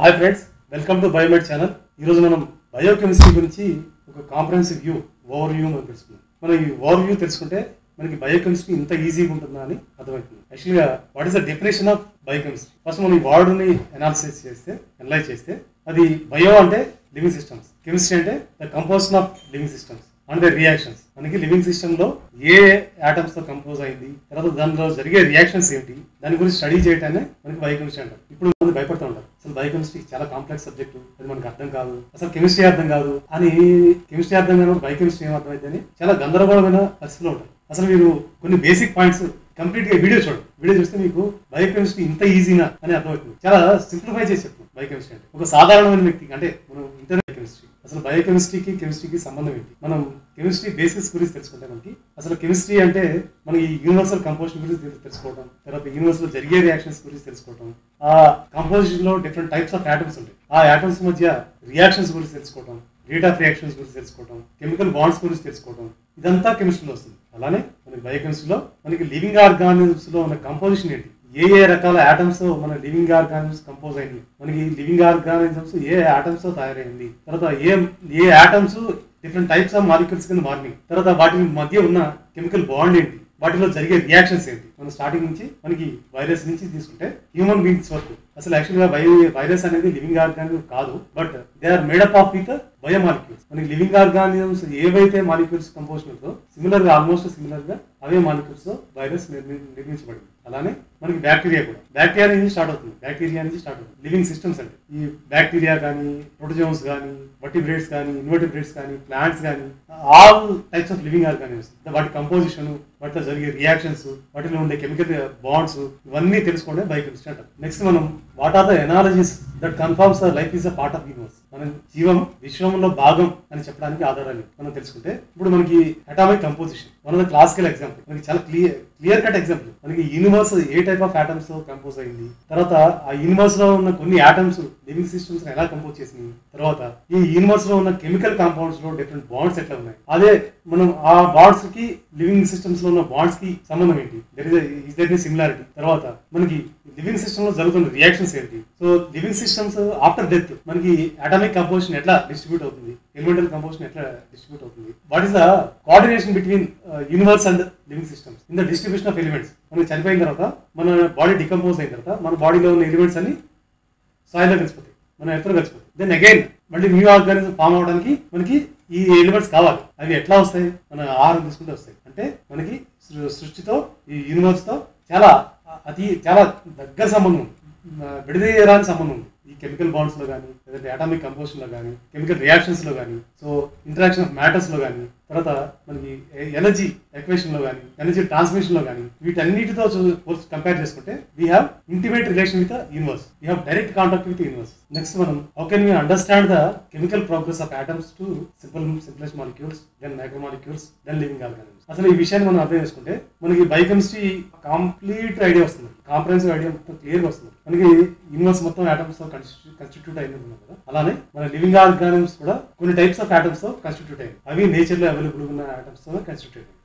hi friends welcome to biomed channel ఈరోజు మనం biochemistry గురించి ఒక కాంప్రహెన్సివ్ వ్యూ ఓవర్ వ్యూ మనం తెలుసుకుందాం మనం ఈ ఓవర్ వ్యూ తెలుసుకుంటే మనకి బయోకెమిస్ట్రీ ఇంత ఈజీగా ఉంటుందా అని అర్థమవుతుంది యాక్చువల్గా what is the definition of biochemistry first మనం ఈ వర్డ్ని అనాలిసిస్ చేస్తే అనలైజ్ చేస్తే అది బయో అంటే లివింగ్ సిస్టమ్స్ కెమిస్ట్రీ అంటే the composition of living systems and the reactions మనకి లివింగ్ సిస్టమ్ లో ఏ ఆటమ్స్ తో కంపోజ్ అయింది తర్వాత దానిలో జరిగే రియాక్షన్స్ ఏంటి దాని గురించి స్టడీ చేయటానే మనకి బయోకెమిస్ట్రీ అంటారు ఇప్పుడు మంది భయపడుతూ ఉంటారు అసలు బయోకెమిస్ట్రీ చాలా కాంప్లెక్స్ సబ్జెక్ట్ అది మనకు అర్థం కాదు అసలు కెమిస్ట్రీ అర్థం కాదు అని కెమిస్ట్రీ అర్థం కాదు బయోకెమిస్ట్రీ ఏం అర్థమైంది అని చాలా గందరగోళమైన పరిస్థితిలో ఉంటారు అసలు మీరు కొన్ని బేసిక్ పాయింట్స్ కంప్లీట్ గా వీడియో చూడండి వీడియో చూస్తే మీకు బయోకెమిస్ట్రీ ఇంత ఈజీనా అని అర్థమవుతుంది చాలా సింప్లిఫై చేసి చెప్తుంది బయోకెమిస్ట్రీ అంటే ఒక సాధారణమైన వ్యక్తికి అంటే మనం ఇంటర్నెట్ కెమిస్ట్రీ అసలు బయోకెమిస్ట్రీకి కెమిస్ట్రీకి సంబంధం ఏంటి మనం కెమిస్ట్రీ బేసిక్స్ గురించి తెలుసుకుంటే మనకి అసలు కెమిస్ట్రీ అంటే మన ఈ యూనివర్సల్ కంపోజిషన్ గురించి తెలు- తెలుసుకోవడం తర్వాత యూనివర్స్ లో జరిగే రియాక్షన్స్ గురించి తెలుసుకోవడం ఆ కంపోజిషన్ లో డిఫరెంట్ టైప్స్ ఆఫ్ యాటమ్స్ ఉంటాయి ఆ యాటమ్స్ మధ్య రియాక్షన్స్ గురించి తెలుసుకోవడం రేట్ ఆఫ్ రియాక్షన్స్ గురించి తెలుసుకోవడం కెమికల్ బాండ్స్ గురించి తెలుసుకోవడం ఇదంతా కెమిస్ట్రీలో వస్తుంది అలానే మనకి బయోకెమిస్ట్రీలో మనకి లివింగ్ ఆర్గానిజమ్స్ లో ఉన్న కంపోజిషన్ ఏంటి ఏ ఏ రకాల ఆటమ్స్ మన లివింగ్ ఆర్గానిజమ్స్ కంపోజ్ అయింది మనకి లివింగ్ ఆర్గానిజమ్స్ ఏ ఆటమ్స్ తో తయారైంది తర్వాత ఏ ఏ atoms different types of molecules కింద మారినాయి తర్వాత వాటి మధ్య ఉన్న కెమికల్ బాండ్ ఏంటి వాటిలో జరిగే రియాక్షన్స్ ఏంటి మనం స్టార్టింగ్ నుంచి మనకి వైరస్ నుంచి తీసుకుంటే హ్యూమన్ బీయింగ్స్ వరకు అసలు యాక్చువల్గా వై వైరస్ అనేది లివింగ్ ఆర్గానిజం కాదు but they are made up of with biomolecules మనకి లివింగ్ ఆర్గానిజమ్స్ ఏవైతే మాలిక్యూల్స్ కంపోజ్ అవుతుందో సిమిలర్ గా ఆల్మోస్ట్ సిమిలర్ గా అవే మాలిక్యూల్స్ తో వైరస్ నిర్మి- నిర్మించబడింది అలానే మనకి బ్యాక్టీరియా కూడా బ్యాక్టీరియా నుంచి స్టార్ట్ అవుతుంది బ్యాక్టీరియా నుంచి స్టార్ట్ అవుతుంది లివింగ్ సిస్టమ్స్ అంటే ఈ బ్యాక్టీరియా కానీ ప్రోటోజోమ్స్ కానీ వర్టిబ్రేట్స్ కానీ ఇన్వర్టిబ్రేట్స్ కానీ ప్లాంట్స్ కానీ all types of living organisms వాటి కంపోజిషన్ వాటిలో జరిగే రియాక్షన్స్ వాటిలో ఉండే కెమికల్ బాండ్స్ ఇవన్నీ తెలుసుకోవడం బయోకెమిస్ట్రీ అంటారు నెక్స్ట్ మనం what are the analogies that confirms the life is a part of universe మనం జీవం విశ్వంలో భాగం అని చెప్పడానికి ఆధారాలు మనం తెలుసుకుంటే ఇప్పుడు మనకి atomic composition one of the classical example మనకి చాలా క్లియర్ క్లియర్ కట్ ఎగ్జాంపుల్ మనకి యూనివర్స్ ఏ టైప్ ఆఫ్ ఆటమ్స్ తో కంపోజ్ అయింది తర్వాత ఆ యూనివర్స్ లో ఉన్న కొన్ని ఆటమ్స్ లివింగ్ సిస్టమ్స్ ఎలా కంపోజ్ చేసింది తర్వాత ఈ యూనివర్స్ లో ఉన్న కెమికల్ కాంపౌండ్స్ లో డిఫరెంట్ బాండ్స్ ఎట్లా ఉన్నాయి అదే మనం ఆ బాండ్స్ కి లివింగ్ సిస్టమ్స్ లో ఉన్న బాండ్స్ కి సంబంధం ఏంటి ఇస్ దర్ సిమిలారిటీ తర్వాత మనకి లివింగ్ సిస్టమ్ లో జరుగుతున్న రియాక్షన్స్ ఏంటి so living systems after death మనకి అటామిక్ కంపోజిషన్ ఎట్లా డిస్ట్రిబ్యూట్ అవుతుంది ఎలిమెంటల్ కంపోజిషన్ ఎట్లా డిస్ట్రిబ్యూట్ అవుతుంది what is the coordination between universe and living systems in the distribution of elements మనం చనిపోయిన తర్వాత మన బాడీ డికంపోజ్ అయిన తర్వాత మన బాడీలో ఉన్న ఎలిమెంట్స్ అన్ని సాయిల్లో కలిసిపోతాయి మన ఎత్తులో కలిసిపోతాయి దెన్ అగైన్ మళ్ళీ న్యూ ఆర్గానిజం ఫామ్ అవడానికి మనకి ఈ ఎలిమెంట్స్ కావాలి అవి ఎట్లా వస్తాయి మన ఆహారం తీసుకుంటే వస్తాయి అంటే మనకి సృ- సృష్టితో ఈ యూనివర్స్ తో చాలా అతి చాలా దగ్గర సంబంధం ఉంది విడదీయరాని సంబంధం ఉంది ఈ కెమికల్ బాండ్స్ లో కానీ లేదంటే అటామిక్ కంపోజిషన్ లో కానీ కెమికల్ రియాక్షన్స్ లో కానీ సో ఇంటరాక్షన్ ఆఫ్ మ్యాటర్స్ లో కానీ తర్వాత మనకి ఎనర్జీ ఎక్వేషన్ లో కానీ ఎనర్జీ ట్రాన్స్మిషన్ లో కానీ వీటన్నిటితో కంపేర్ చేసుకుంటే we have intimate relation with universe we have direct contact with universe next మనం how can we understand the chemical progress of atoms to simple simplest molecules then micro molecules then living organisms అసలు ఈ విషయాన్ని మనం అర్థం చేసుకుంటే మనకి biochemistry complete idea వస్తుంది comprehensive idea మొత్తం క్లియర్ గా వస్తుంది మనకి యూనివర్స్ మొత్తం ఆటమ్స్ తో కన్స్టిట్యూట్ అయింది అనుకున్నాం కదా అలానే మన లివింగ్ ఆర్గానిజమ్స్ కూడా కొన్ని టైప్స్ ఆఫ్ ఆటమ్స్ తో కన్స్టిట్యూట్ అయ్యాయి అవి నేచర్ లో అవైలబుల్ ఉన్న ఆటమ్స్ తో కన్స్టిట్యూట్ అయ్యాయి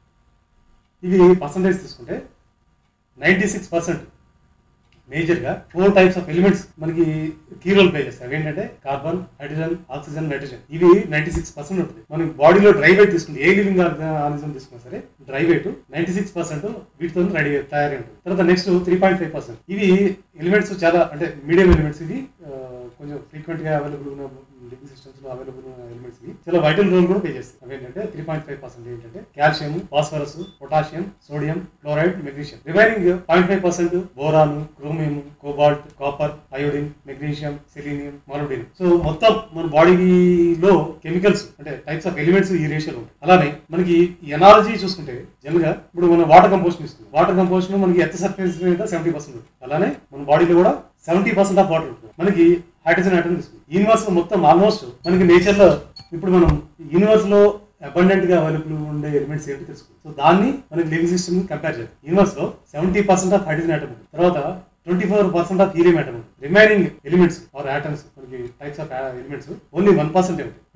ఇవి పర్సంటేజ్ తీసుకుంటే నైంటీ సిక్స్ పర్సెంట్ మేజర్గా ఫోర్ టైప్స్ ఆఫ్ ఎలిమెంట్స్ మనకి కీ రోల్ ప్లే చేస్తాయి అవి ఏంటంటే కార్బన్ హైడ్రోజన్ ఆక్సిజన్ నైట్రోజన్ ఇవి నైంటీ సిక్స్ పర్సెంట్ ఉంటుంది మనకి బాడీలో డ్రై వెయిట్ తీసుకుంటే ఏ లివింగ్ ఆర్గానిజం తీసుకున్నా సరే dry weight ninety six percent వీటితో రెడీ తయారై ఉంటుంది తర్వాత next three point five percent ఇవి ఎలిమెంట్స్ చాలా అంటే మీడియం ఎలిమెంట్స్ ఇవి ఆ, కొంచెం ఫ్రీక్వెంట్ గా అవైలబుల్ ఉన్న లివింగ్ సిస్టమ్స్ లో అవైలబుల్ ఉన్న ఎలిమెంట్స్ ఇవి చాలా వైటల్ రోల్ కూడా ప్లే చేస్తాయి అవి ఏంటంటే త్రీ పాయింట్ ఫైవ్ పర్సెంట్ ఏంటంటే calcium phosphorus potassium sodium chloride magnesium remaining point five percent boron chromium cobalt copper iodine magnesium selenium మాలోడిన్ సో మొత్తం మన బాడీలో కెమికల్స్ అంటే టైప్స్ ఆఫ్ ఎలిమెంట్స్ ఈ రేషియోలో ఉంటాయి అలానే మనకి ఎనాలజీ చూసుకుంటే జనరల్ గా ఇప్పుడు మన వాటర్ కంపోజిషన్ ఇస్తుంది వాటర్ కంపోజిషన్ మనకి ఎర్త్ సర్ఫేస్ మీద సెవెంటీ పర్సెంట్ ఉంటుంది అలానే మన బాడీలో కూడా సెవెంటీ పర్సెంట్ ఆఫ్ వాటర్ ఉంటుంది మనకి హైడ్రోజన్ ఆటం తీసుకుంది యూనివర్స్ లో మొత్తం ఆల్మోస్ట్ మనకి నేచర్ లో ఇప్పుడు మనం యూనివర్స్ లో అబండెంట్ గా అవైలబుల్ ఉండే ఎలిమెంట్స్ ఏంటి తెలుసుకుంటాం సో దాన్ని మనకి లివింగ్ సిస్టమ్ కంపేర్ చేద్దాం యూనివర్స్ లో seventy percent of hydrogen atom ఉంటుంది తర్వాత twenty four percent of helium atom ఉంటుంది రిమైనింగ్ ఎలిమెంట్స్ ఆర్ ఆటమ్స్ మనకి types of elements only one percent ఉంటుంది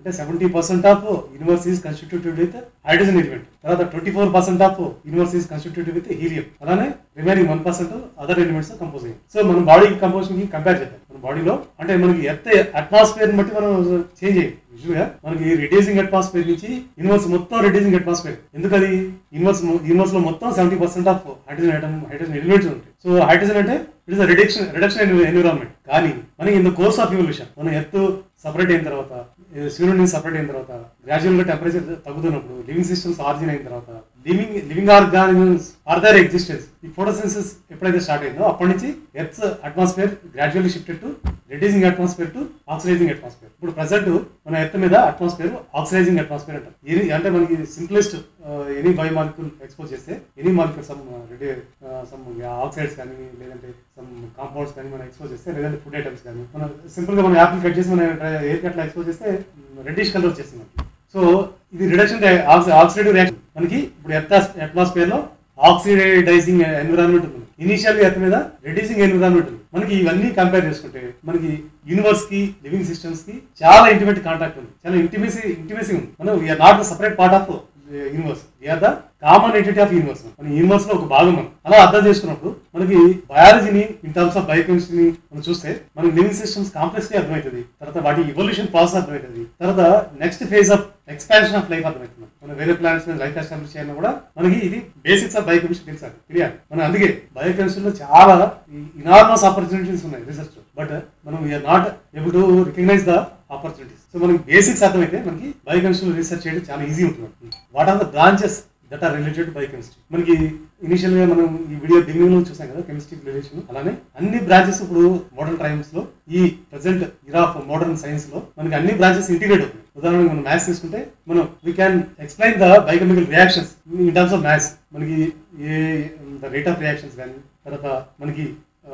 అంటే seventy percent of universe is constituted with hydrogen element తర్వాత twenty four percent of universe is constituted with helium అలానే remaining one percent other elements compose అయ్యాయి so మన body composition కి compare చేద్దాం మన బాడీలో అంటే మనకి ఎర్త్ అట్మాస్ఫియర్ బట్టి మనం చేంజ్ అయ్యి యూజువల్ గా మనకి రిడ్యూసింగ్ అట్మాస్ఫియర్ నుంచి యూనివర్స్ మొత్తం రిడ్యూసింగ్ అట్మాస్ఫియర్ ఎందుకది యూనివర్స్ యూనివర్స్ లో మొత్తం seventy percent of hydrogen item hydrogen elements ఉంటాయి సో హైడ్రోజన్ అంటే it is reduction reduction environment కానీ మనకి in the course of evolution మన ఎర్త్ సపరేట్ అయిన తర్వాత సూర్యుడి నుంచి సపరేట్ అయిన తర్వాత గ్రాడ్యువల్ గా టెంపరేచర్ తగ్గుతున్నప్పుడు లివింగ్ సిస్టమ్స్ ఆర్జిన్ అయిన తర్వాత living living organisms are their existence ఈ ఫోటోసిన్సిస్ ఎప్పుడైతే స్టార్ట్ అయిందో అప్పటి నుంచి earth atmosphere gradually shifted to reducing atmosphere to oxidising atmosphere ఇప్పుడు ప్రజెంట్ మన ఎర్త్ మీద అట్మాస్ఫియర్ ఆక్సిడైజింగ్ అట్మాస్ఫియర్ అంటారు ఇది అంటే మనకి సింప్లెస్ట్ ఎనీ బయోమాలిక్యూల్ ఎక్స్పోజ్ చేస్తే any molecule some ready some oxides కానీ లేదంటే సమ్ కాంపౌండ్స్ కానీ మనం ఎక్స్పోజ్ చేస్తే లేదంటే ఫుడ్ ఐటమ్స్ కానీ మనం సింపుల్ గా మనం యాపిల్ కట్ చేసి మనం ఎయిర్ కట్లా ఎక్స్పోజ్ చేస్తే రెడ్డిష్ కలర్ వచ్చేస్తుంది మనకి సో ఇది రిడక్షన్ ఆక్సిడేటివ్ రియాక్షన్ మనకి ఇప్పుడు ఎర్త్ అట్మాస్ఫియర్ లో ఆక్సిడైజింగ్ ఎన్విరాన్మెంట్ ఉంది ఇనిషియల్ గా ఎర్త్ మీద రెడ్యూసింగ్ ఎన్విరాన్మెంట్ ఉంది మనకి ఇవన్నీ కంపేర్ చేసుకుంటే మనకి యూనివర్స్ కి లివింగ్ సిస్టమ్స్ కి చాలా ఇంటిమేట్ కాంటాక్ట్ ఉంది చాలా ఇంటిమేసీ ఇంటిమేసీ ఉంది మనం we are not the separate part of universe we are the common entity of universe మన యూనివర్స్ లో ఒక భాగం మనం అలా అర్థం చేసుకున్నప్పుడు మనకి బయాలజీని ఇన్ టర్మ్స్ ఆఫ్ బయోకెమిస్ట్రీని మనం చూస్తే మనకి లివింగ్ సిస్టమ్స్ కాంప్లెక్స్ గా అర్థమవుతుంది తర్వాత వాటి ఇవల్యూషన్ ప్రాసెస్ అర్థమవుతుంది తర్వాత next phase of expansion of life అర్థమవుతుంది మనం వేరే ప్లానెట్స్ మీద లైఫ్ ఎస్టాబ్లిష్ చేయాలన్నా కూడా మనకి ఇది బేసిక్స్ ఆఫ్ బయోకెమిస్ట్రీ తెలుసాలి తెలియాలి మనం అందుకే బయోకెమిస్ట్రీలో చాలా ఇనార్మస్ ఆపర్చునిటీస్ ఉన్నాయి రీసెర్చ్ బట్ మనం we are not able to recognise the opportunities so మనకి బేసిక్స్ అర్థమైతే మనకి బయోకెమిస్ట్రీ రీసెర్చ్ చేయడం చాలా ఈజీ ఉంటుంది what are the branches that are related biochemistry మనకి ఇనిషియల్ గా మనం ఈ వీడియో బిగినింగ్ లో చూసాం కదా కెమిస్ట్రీ రిలేషన్ అలానే అన్ని బ్రాంచెస్ ఇప్పుడు మోడర్న్ టైమ్స్ లో ఈ present era of modern science లో మనకి అన్ని బ్రాంచెస్ ఇంటిగ్రేట్ అవుతుంది ఉదాహరణకు మనం మ్యాథ్స్ తీసుకుంటే మనం we can explain the biochemical reactions in terms of maths మనకి a the rate of reactions కానీ తర్వాత మనకి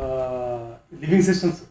లివింగ్ సిస్టమ్స్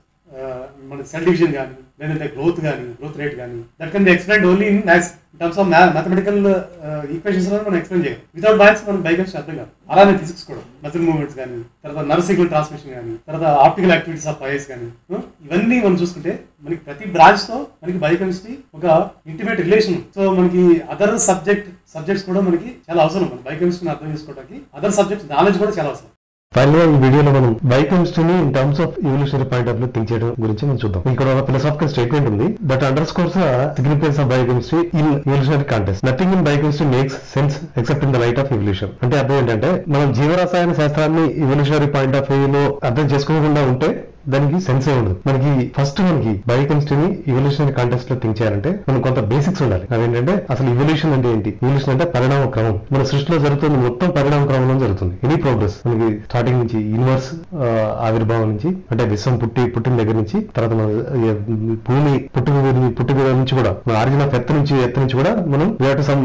మన సెల్ డివిజన్ కానీ లేదంటే గ్రోత్ కానీ గ్రోత్ రేట్ కానీ that can be explain only in maths in terms of mathematical equations లో మనం ఎక్స్ప్లెయిన్ చేయాలి వితౌట్ మ్యాథ్స్ మనం బైకెన్స్ అర్థం కాదు అలానే ఫిజిక్స్ కూడా మజిల్ మూవ్మెంట్స్ కానీ తర్వాత నర్సింగ్ ట్రాన్స్మిషన్ కానీ తర్వాత ఆప్టికల్ యాక్టివిటీస్ ఆఫ్ వైర్స్ కానీ uh, ఇవన్నీ మనం చూసుకుంటే మనకి ప్రతి బ్రాంచ్ తో మనకి బయోకెమిస్ట్రీ ఒక ఇంటిమేట్ రిలేషన్ సో మనకి అదర్ సబ్జెక్ట్ సబ్జెక్ట్స్ కూడా మనకి చాలా అవసరం మన బయోకెమిస్ట్రీని అర్థం చేసుకోవడానికి అదర్ సబ్జెక్ట్స్ నాలెడ్జ్ కూడా చాలా అవసరం ఫైనల్ గా ఈ వీడియోలో మనం బయోకెమిస్ట్రీని in terms of evolutionary point of view think చేయడం గురించి మనం చూద్దాం ఇక్కడ ఒక ఫిలసాఫికల్ స్టేట్మెంట్ ఉంది that underscores significance of biochemistry in evolutionary context nothing in biochemistry makes sense except in the light of evolution అంటే అర్థం ఏంటంటే మనం జీవరసాయన శాస్త్రాన్ని ఇవల్యూషనరీ పాయింట్ ఆఫ్ వ్యూ లో అర్థం చేసుకోకుండా ఉంటే దానికి సెన్స్ ఏ ఉండదు మనకి ఫస్ట్ మనకి బయోకెమిస్ట్రీని ఇవల్యూషనరీ కాంటెస్ట్ లో థింక్ చేయాలంటే మనం కొంత బేసిక్స్ ఉండాలి అదేంటంటే అసలు ఇవల్యూషన్ అంటే ఏంటి ఇవల్యూషన్ అంటే పరిణామ క్రమం మన సృష్టిలో జరుగుతుంది మొత్తం పరిణామ క్రమంలో జరుగుతుంది ఎనీ ప్రోగ్రెస్ మనకి స్టార్టింగ్ నుంచి యూనివర్స్ ఆవిర్భావం నుంచి అంటే విశ్వం పుట్టి పుట్టిన దగ్గర నుంచి తర్వాత మన ఆ, భూమి పుట్టిన దగ్గర- పుట్టిన దగ్గర నుంచి కూడా మన ఆరిజిన్ ఆఫ్ ఎర్త్ నుంచి ఎర్త్ నుంచి కూడా మనం సమ్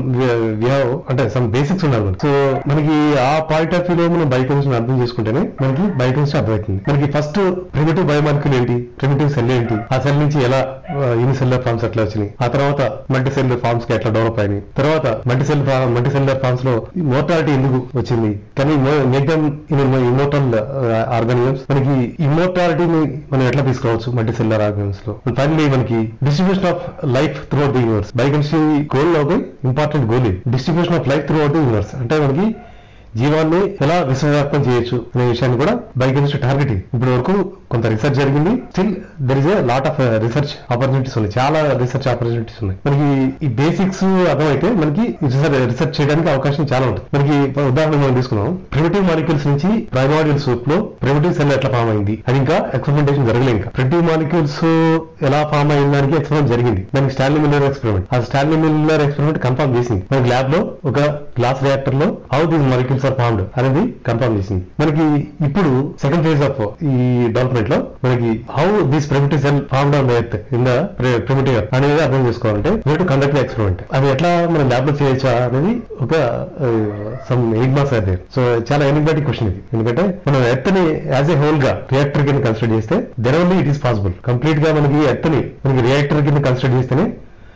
అంటే సమ్ బేసిక్స్ ఉండాలి మనకి సో మనకి ఆ పాయింట్ ఆఫ్ వ్యూ లో మనం బయోకెమిస్ట్రీ అర్థం చేసుకుంటేనే మనకి బయోకెమిస్ట్రీ అర్థమవుతుంది మనకి ఫస్ట్ ప్రిమిటివ్ బయోమాలిక్యూల్ ఏంటి ప్రిమిటివ్ సెల్ ఏంటి ఆ సెల్ నుంచి ఎలా యూనిసెల్యులర్ ఫార్మ్స్ ఎట్లా వచ్చినాయి ఆ తర్వాత మల్టీ సెల్యులర్ ఫార్మ్స్ కి ఎట్లా డెవలప్ అయినాయి తర్వాత multi cell multi cellular forms లో మోర్టాలిటీ ఎందుకు వచ్చింది కానీ మేక్ దమ్ ఇమోటల్ ఆర్గానిజమ్స్ మనకి ఇమోర్టాలిటీని మనం ఎట్లా తీసుకురావచ్చు మల్టీ సెల్యులర్ ఆర్గానిజమ్స్ లో ఫైనలీ మనకి distribution of life throughout the universe biochemistry goal లో ఒక important goal distribution of life throughout the universe అంటే మనకి జీవాన్ని ఎలా విశ్వవ్యాప్తం చేయొచ్చు అనే విషయాన్ని కూడా బయోకెమిస్ట్రీ టార్గెటింగ్ ఇప్పటి వరకు కొంత రీసెర్చ్ జరిగింది still there is a lot of research opportunities ఉన్నాయి చాలా రీసెర్చ్ ఆపర్చునిటీస్ ఉన్నాయి మనకి ఈ బేసిక్స్ అర్థమైతే మనకి రీసెర్చ్ చేయడానికి అవకాశం చాలా ఉంటుంది మనకి ఉదాహరణ మనం తీసుకున్నాం ప్రిమిటివ్ మాలిక్యూల్స్ నుంచి ప్రైమాడియల్ సూప్ లో ప్రిమిటివ్ సెల్ ఎట్లా ఫామ్ అయింది అది ఇంకా ఎక్స్పెరిమెంటేషన్ జరగలేదు ఇంకా ప్రిమిటివ్ మాలిక్యూల్స్ ఎలా ఫామ్ అయిన దానికి ఎక్స్పెరిమెంట్ జరిగింది దానికి స్టాన్లీ మిల్లర్ ఎక్స్పెరిమెంట్ ఆ స్టాన్లీ మిల్లర్ ఎక్స్పెరిమెంట్ కన్ఫర్మ్ చేసింది మనకి ల్యాబ్ లో ఒక గ్లాస్ రియాక్టర్ లో how these molecules are formed అనేది కన్ఫర్మ్ చేసింది మనకి ఇప్పుడు సెకండ్ ఫేజ్ ఆఫ్ ఈ డెవలప్మెంట్ లో మనకి how this primitive cell formed on earth in the primitive అనేది అర్థం చేసుకోవాలంటే వీ టు కండక్ట్ ఎక్స్పెరిమెంట్ అది ఎట్లా మనం ల్యాబ్ లో చేయొచ్చా అనేది ఒక సమ్ ఎయిగ్మాస్ అయితే సో చాలా ఎనిగ్మాటిక్ క్వశ్చన్ ఇది ఎందుకంటే మనం ఎర్త్ ని యాజ్ ఏ హోల్ గా రియాక్టర్ కింద కన్సిడర్ చేస్తే then only it is possible complete గా మనకి ఎర్త్ ని మనకి రియాక్టర్ కింద కన్సిడర్ చేస్తేనే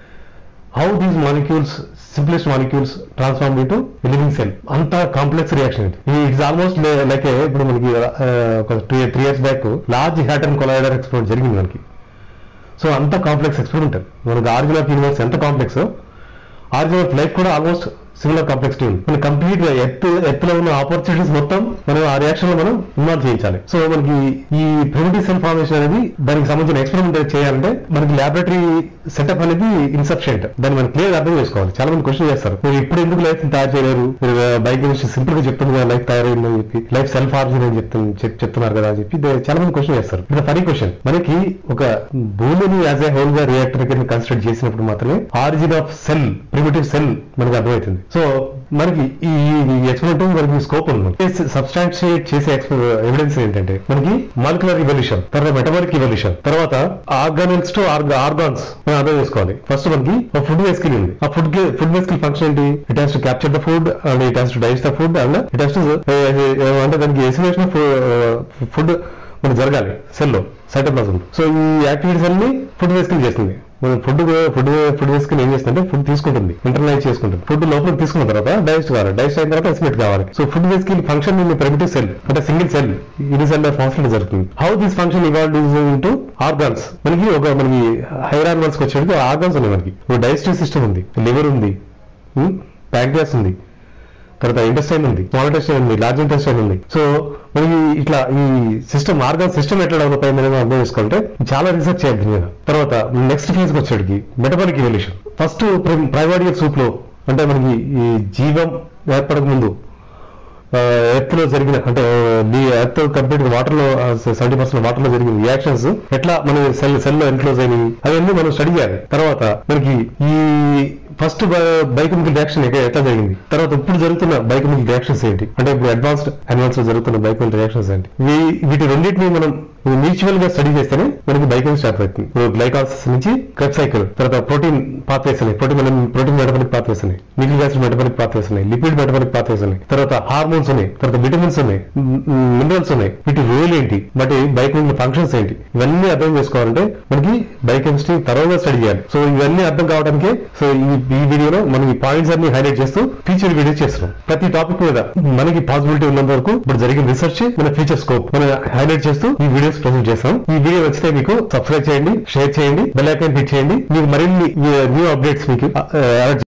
how these molecules simplest molecules transform into living cell అంత కాంప్లెక్స్ రియాక్షన్ ఇది ఇట్స్ ఆల్మోస్ట్ లైక్ ఇప్పుడు మనకి ఆ, ఒక two three years back large hadron collider experiment జరిగింది మనకి సో అంత కాంప్లెక్స్ ఎక్స్పెరిమెంట్ మనకి ఆర్జిన్ ఆఫ్ యూనివర్స్ ఎంత కాంప్లెక్స్ ఆర్జిన్ ఆఫ్ లైఫ్ కూడా ఆల్మోస్ట్ సిమిలర్ కాంప్లెక్సిటీ ఉంది మన కంప్లీట్ గా ఎత్ ఎత్తులో ఉన్న ఆపర్చునిటీస్ మొత్తం మనం ఆ రియాక్షన్ లో మనం ఇన్వాల్వ్ చేయించాలి సో మనకి ఈ ప్రిమిటివ్ సెల్ ఫార్మేషన్ అనేది దానికి సంబంధించిన ఎక్స్పెరిమెంట్ చేయాలంటే మనకి ల్యాబొరేటరీ సెటప్ అనేది ఇన్సఫిషియంట్ దాన్ని మనం క్లియర్ అర్థం చేసుకోవాలి చాలా మంది క్వశ్చన్ చేస్తారు మీరు ఇప్పుడు ఎందుకు లైఫ్ తయారు చేయలేరు మీరు బైక్ గురించి సింపుల్ గా చెప్తుంది కదా లైఫ్ తయారైందని చెప్పి లైఫ్ సెల్ఫ్ ఆర్జిన్ అని చెప్తున్న చెప్- చెప్తున్నారు కదా అని చెప్పి దే- చాలా మంది క్వశ్చన్ చేస్తారు ఇది ఫనీ క్వశ్చన్ మనకి ఒక భూమిని యాజ్ ఏ హోల్ గా రియాక్టర్ కింద కన్సిడర్ చేసినప్పుడు మాత్రమే origin of cell primitive cell మనకి అర్థమవుతుంది సో మనకి ఈ ఎక్స్పెరిమెంట్ మనకి స్కోప్ ఉంది సబ్స్టాన్షియేట్ చేసే ఎవిడెన్స్ ఏంటంటే మనకి మాలిక్యులర్ ఇవల్యూషన్ తర్వాత మెటబాలిక్ ఇవల్యూషన్ తర్వాత ఆర్గానిక్స్ టు ఆర్గాన్స్ మనం అర్థం చేసుకోవాలి ఫస్ట్ మనకి ఒక ఫుడ్ వేస్కిల్ ఉంది ఆ ఫుడ్ ఫుడ్ వేస్కిల్ ఫంక్షన్ ఏంటి it has to capture the food and it has to digest the food and it has to అంటే దానికి ఎసిలేషన్ ఆఫ్ ఫుడ్ మనకు జరగాలి సెల్లో సైటోప్లాజం సో ఈ యాక్టివిటీస్ అన్ని ఫుడ్ వేస్కిల్ చేస్తుంది ఫుడ్ ఫుడ్ ఫుడ్ వేసుకుని ఏం చేస్తుంటే ఫుడ్ తీసుకుంటుంది ఇంటర్నలైజ్ చేసుకుంటుంది ఫుడ్ లోపల తీసుకున్న తర్వాత డైజెస్ట్ కావాలి డైజెస్ట్ అయిన తర్వాత ఎస్టిమేట్ కావాలి సో ఫుడ్ వేసుకుని ఫంక్షన్ ఇన్ ప్రిమిటివ్ సెల్ అంటే సింగిల్ సెల్ ఇది సెల్ ఫాస్ఫెట్ జరుగుతుంది how this function evolve into organs మనకి ఒక మనకి హైర్ ఆర్గాన్స్ వచ్చేటికి ఆర్గాన్స్ ఉన్నాయి మనకి డైజెస్టివ్ సిస్టమ్ ఉంది లివర్ ఉంది ప్యాంక్రియాస్ ఉంది తర్వాత ఇంటెస్టైన్ ఉంది స్మాల్ ఇంటెస్టైన్ ఉంది లార్జ్ ఇంటెస్టైన్ ఉంది సో మనకి ఇట్లా ఈ సిస్టమ్ ఆర్గాన్ సిస్టమ్ ఎట్లా డెవలప్ అయింది అనేది అర్థం చేసుకుంటే చాలా రీసెర్చ్ చేయాలి దీని మీద తర్వాత నెక్స్ట్ ఫేజ్ కి వచ్చేటికి metabolic evolution first primordial soup లో అంటే మనకి ఈ జీవం ఏర్పడక ముందు ఎర్త్ లో జరిగిన అంటే ఎర్త్ కంప్లీట్ వాటర్ లో సెవెంటీ పర్సెంట్ వాటర్ లో జరిగిన రియాక్షన్స్ ఎట్లా మన సెల్ సెల్ లో ఎన్క్లోజ్ అయినాయి అవన్నీ మనం స్టడీ చేయాలి తర్వాత మనకి ఈ ఫస్ట్ బైకెమికల్ రియాక్షన్ ఎట్లా జరిగింది తర్వాత ఇప్పుడు జరుగుతున్న బైకెమికల్ రియాక్షన్స్ ఏంటి అంటే ఇప్పుడు అడ్వాన్స్డ్ అడ్వాన్స్ లో జరుగుతున్న బైకెమికల్ రియాక్షన్స్ ఏంటి వీ- వీటి రెండింటిని మనం మ్యూచువల్ గా స్టడీ చేస్తేనే మనకి బైకెమిక్ స్టార్ట్ అవుతుంది ఇప్పుడు గ్లైకాలసిస్ నుంచి క్రెబ్ సైకిల్ తర్వాత ప్రోటీన్ పాత్వేస్ ఉన్నాయి ప్రోటీన్ ప్రోటీన్ మెటబాలిక్ పాత్వేస్ ఉన్నాయి న్యూక్లిక్ యాసిడ్ మెటబాలిక్ పాత్వేస్ ఉన్నాయి లిపిడ్ మెటబాలిక్ పాత్వేస్ ఉన్నాయి తర్వాత హార్మోన్స్ ఉన్నాయి తర్వాత విటమిన్స్ ఉన్నాయి మినరల్స్ ఉన్నాయి వీటి రోల్ ఏంటి వాటి బైకెమికల్ ఫంక్షన్స్ ఏంటి ఇవన్నీ అర్థం చేసుకోవాలంటే మనకి బయోకెమిస్ట్రీ తరోగా స్టడీ చేయాలి సో ఇవన్నీ అర్థం కావడానికి సో ఈ ఈ వీడియోలో మనం ఈ పాయింట్స్ అన్ని హైలైట్ చేస్తూ ఫీచర్ వీడియో చేస్తున్నాం ప్రతి టాపిక్ మీద మనకి పాసిబిలిటీ ఉన్నంత వరకు ఇప్పుడు జరిగిన రీసెర్చ్ మన ఫ్యూచర్ స్కోప్ మనం హైలైట్ చేస్తూ ఈ వీడియోస్ ప్రెజెంట్ చేస్తాం ఈ వీడియో నచ్చితే మీకు సబ్స్క్రైబ్ చేయండి షేర్ చేయండి బెల్ ఐకాన్ హిట్ చేయండి మీకు మరిన్ని న్యూ అప్డేట్స్ మీకు